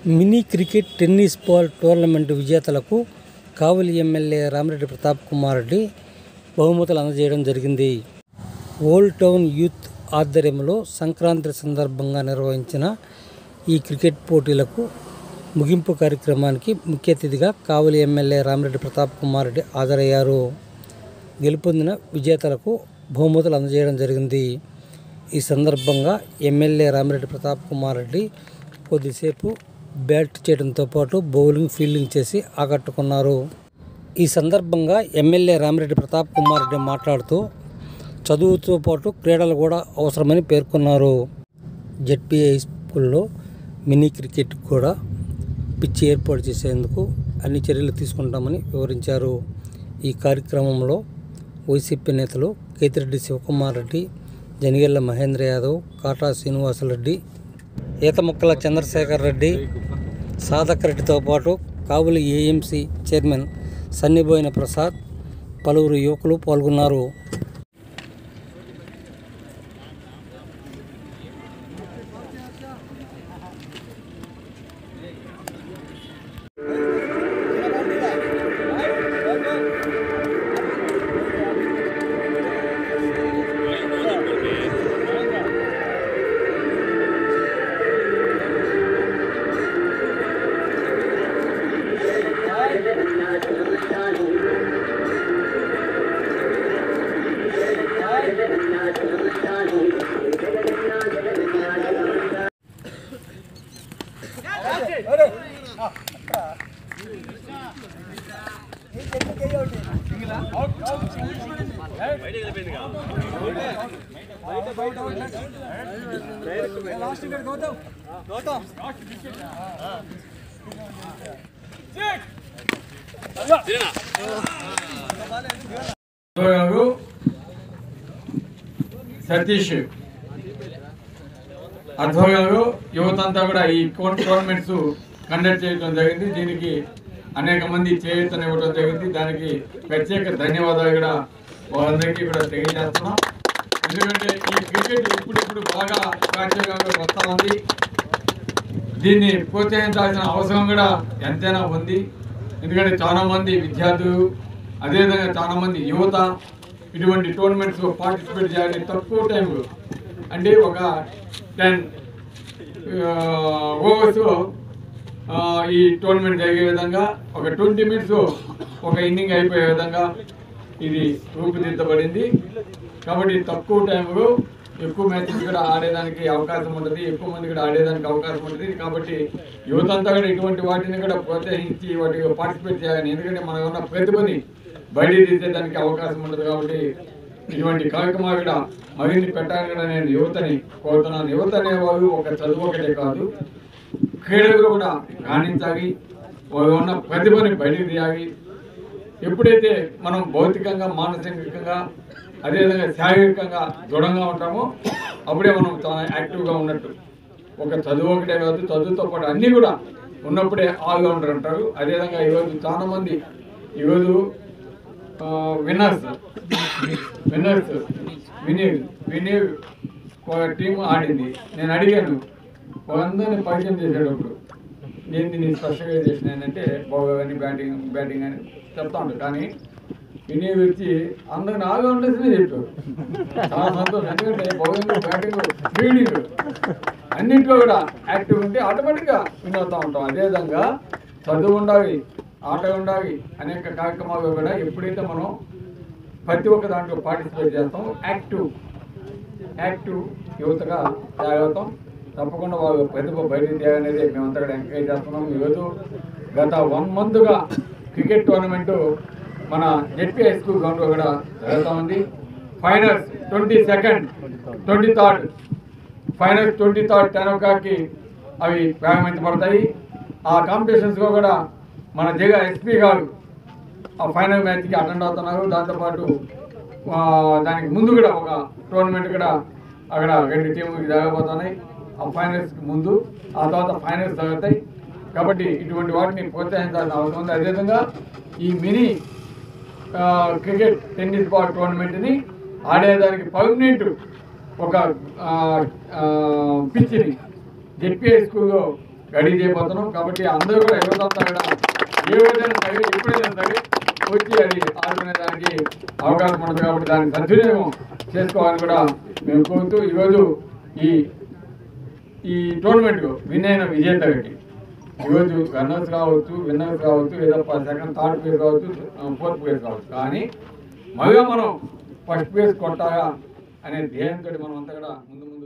mini cricket tennis ball tournament విజేతలకు Kavali MLA Ramireddy Pratap Kumar Reddy బహుమతులు అందజేయడం జరిగింది ఓల్డ్ టౌన్ యూత్ ఆధ్వర్యంలో సంక్రాంతి సందర్భంగా నిర్వహించిన ఈ క్రికెట్ పోటీలకు ముగింపు కార్యక్రమానికి ముఖ్య అతిథిగా కావలి ఎమ్మెల్యే రామిరెడ్డి ప్రతాప్ కుమార్ రెడ్డి హాజరయ్యారు గెలుపొందిన విజేతలకు బహుమతులు అందజేయడం జరిగింది ఈ సందర్భంగా ఎమ్మెల్యే రామిరెడ్డి ప్రతాప్ కుమార్ రెడ్డి కొద్దిసేపు బ్యాట్ చేయడంతో పాటు బౌలింగ్ ఫీల్డింగ్ చేసి ఆకట్టుకున్నారు ఈ సందర్భంగా ఎమ్మెల్యే రామిరెడ్డి ప్రతాప్ కుమార్ రెడ్డి మాట్లాడుతూ చదువుతో పాటు క్రీడలు కూడా అవసరమని పేర్కొన్నారు జెడ్పీఐ స్కూల్లో మినీ క్రికెట్ కూడా పిచ్చి ఏర్పాటు చేసేందుకు అన్ని చర్యలు తీసుకుంటామని వివరించారు ఈ కార్యక్రమంలో వైసీపీ నేతలు కేతిరెడ్డి శివకుమార్ రెడ్డి జనిగెళ్ల మహేంద్ర యాదవ్ కాటా శ్రీనివాసరెడ్డి ఈతముక్కల చంద్రశేఖర్ రెడ్డి సాధక్ రెడ్డితో పాటు కావులి ఏఎంసీ చైర్మన్ సన్నిబోయిన ప్రసాద్ పలువురు యువకులు పాల్గొన్నారు గారు సతీష్ అధ్వ గారు యువత అంతా కూడా ఈ కోన్ టోర్నమెంట్స్ కండక్ట్ చేయడం జరిగింది దీనికి అనేక మంది చేయూతనివ్వడం జరిగింది దానికి ప్రత్యేక ధన్యవాదాలు కూడా వాళ్ళందరికీ కూడా తెలియజేస్తున్నాం ఎందుకంటే ఈ క్రికెట్ ఇప్పుడిప్పుడు బాగా ప్రాచుర్యంగా వస్తూ ఉంది దీన్ని ప్రోత్సహించాల్సిన అవసరం కూడా ఎంతైనా ఉంది ఎందుకంటే చాలా మంది విద్యార్థులు అదేవిధంగా చాలా మంది యువత ఇటువంటి టోర్నమెంట్స్ పార్టిసిపేట్ చేయాలి తక్కువ టైంలో అంటే ఒక టెన్ ఓవర్స్ ఈ టోర్నమెంట్ జరిగే విధంగా ఒక ట్వంటీ మినిట్స్ ఒక ఇన్నింగ్ అయిపోయే విధంగా ఇది రూపుదిద్దబడింది కాబట్టి తక్కువ టైంలో ఎక్కువ మ్యాచెస్ కూడా ఆడేదానికి అవకాశం ఉంటుంది ఎక్కువ మంది కూడా ఆడేదానికి అవకాశం ఉంటుంది కాబట్టి యువత అంతా కూడా ఇటువంటి వాటిని కూడా ప్రోత్సహించి వాటికి పార్టిసిపేట్ చేయాలి ఎందుకంటే మన ఉన్న ప్రతిభని బయటికి తీసేదానికి అవకాశం ఉంటుంది కాబట్టి ఇటువంటి కార్యక్రమాలు కూడా మరిన్ని పెట్టాలని కూడా నేను యువతని కోరుతున్నాను యువత అనేవాళ్ళు ఒక చదువు ఒకటే కాదు క్రీడలు కూడా రాణించాలి వాళ్ళు ఉన్న ప్రతిభని బయటికి తీయాలి ఎప్పుడైతే మనం భౌతికంగా మానసికంగా అదేవిధంగా శారీరకంగా దృఢంగా ఉంటామో అప్పుడే మనం చాలా యాక్టివ్గా ఉన్నట్టు ఒక చదువు ఒకటే కాదు చదువుతో పాటు అన్నీ కూడా ఉన్నప్పుడే ఆల్రౌండర్ అంటారు అదేవిధంగా ఈరోజు చాలా మంది ఈరోజు విన్నర్స్ విన్నర్స్ విని విని ఒక టీం ఆడింది నేను అడిగాను వాళ్ళందరినీ పరిచయం చేసేటప్పుడు నేను దీన్ని స్పెషలైజేషన్ ఏంటంటే బౌలర్ అని బ్యాటింగ్ బ్యాటింగ్ అని చెప్తా ఉంటాను కానీ వినియోగ వచ్చి అందరిని ఆగా ఉండేసి చెప్పారు చాలా సంతోషం ఎందుకంటే బౌలింగ్ బ్యాటింగ్ ఫీల్డింగ్ అన్నింటిలో కూడా యాక్టివ్ ఉంటే ఆటోమేటిక్గా విన్ అవుతూ ఉంటాం అదేవిధంగా చదువు ఉండాలి ఆట ఉండాలి అనేక కార్యక్రమాలు కూడా ఎప్పుడైతే మనం ప్రతి ఒక్క దాంట్లో పార్టిసిపేట్ చేస్తాం యాక్టివ్ యాక్టివ్ యువతగా తయారవుతాం తప్పకుండా వాళ్ళు ప్రతిభ బయటికి తేయాలనేది మేమంతా కూడా ఎంకరేజ్ చేస్తున్నాం ఈరోజు గత వన్ మంత్గా క్రికెట్ టోర్నమెంటు మన జెడ్పీ హై స్కూల్ గ్రౌండ్లో కూడా జరుగుతూ ఉంది finals twenty second twenty third finals twenty third ten ఓ క్లాక్కి అవి ప్రారంభించబడతాయి ఆ కాంపిటీషన్స్లో కూడా మన జగ ఎస్పీ గారు ఆ ఫైనల్ మ్యాచ్కి అటెండ్ అవుతున్నారు దాంతోపాటు ఆ, దానికి ముందు కూడా ఒక టోర్నమెంట్ కూడా అక్కడ రెండు టీములు జరగబోతున్నాయి ఆ ఫైనల్స్కి ముందు ఆ తర్వాత ఫైనల్స్ జరుగుతాయి కాబట్టి ఇటువంటి వాటిని ప్రోత్సహించాల్సిన అవసరం ఉంది అదేవిధంగా ఈ మినీ ఆ, క్రికెట్ టెన్నిస్ బాల్ టోర్నమెంట్ని ఆడేదానికి పర్మనెంట్ ఒక ఆ, ఆ, పిచ్చిని జెడ్పీఐ స్కూల్లో రెడీ చేయబోతున్నాం కాబట్టి అందరూ కూడా యువతంతా కూడా ఏ విధంగా సరే ఎప్పుడైనా సరే వచ్చి అది ఆడుకునే దానికి అవకాశం ఉంటుంది కాబట్టి దాన్ని సద్వినియోగం చేసుకోవాలని కూడా మేము కోరుతూ ఈరోజు ఈ ఈ టోర్నమెంట్ విన్ అయిన విజేతలకి ఈరోజు రన్నర్స్ కావచ్చు విన్నర్స్ కావచ్చు ఏదో సెకండ్ థర్డ్ ప్లేస్ కావచ్చు ఫోర్త్ ప్లేస్ కావచ్చు కానీ మళ్ళీ మనం ఫస్ట్ ప్లేస్ కొట్టాలా అనే ధ్యేయంతో మనం అంతా కూడా ముందు ముందు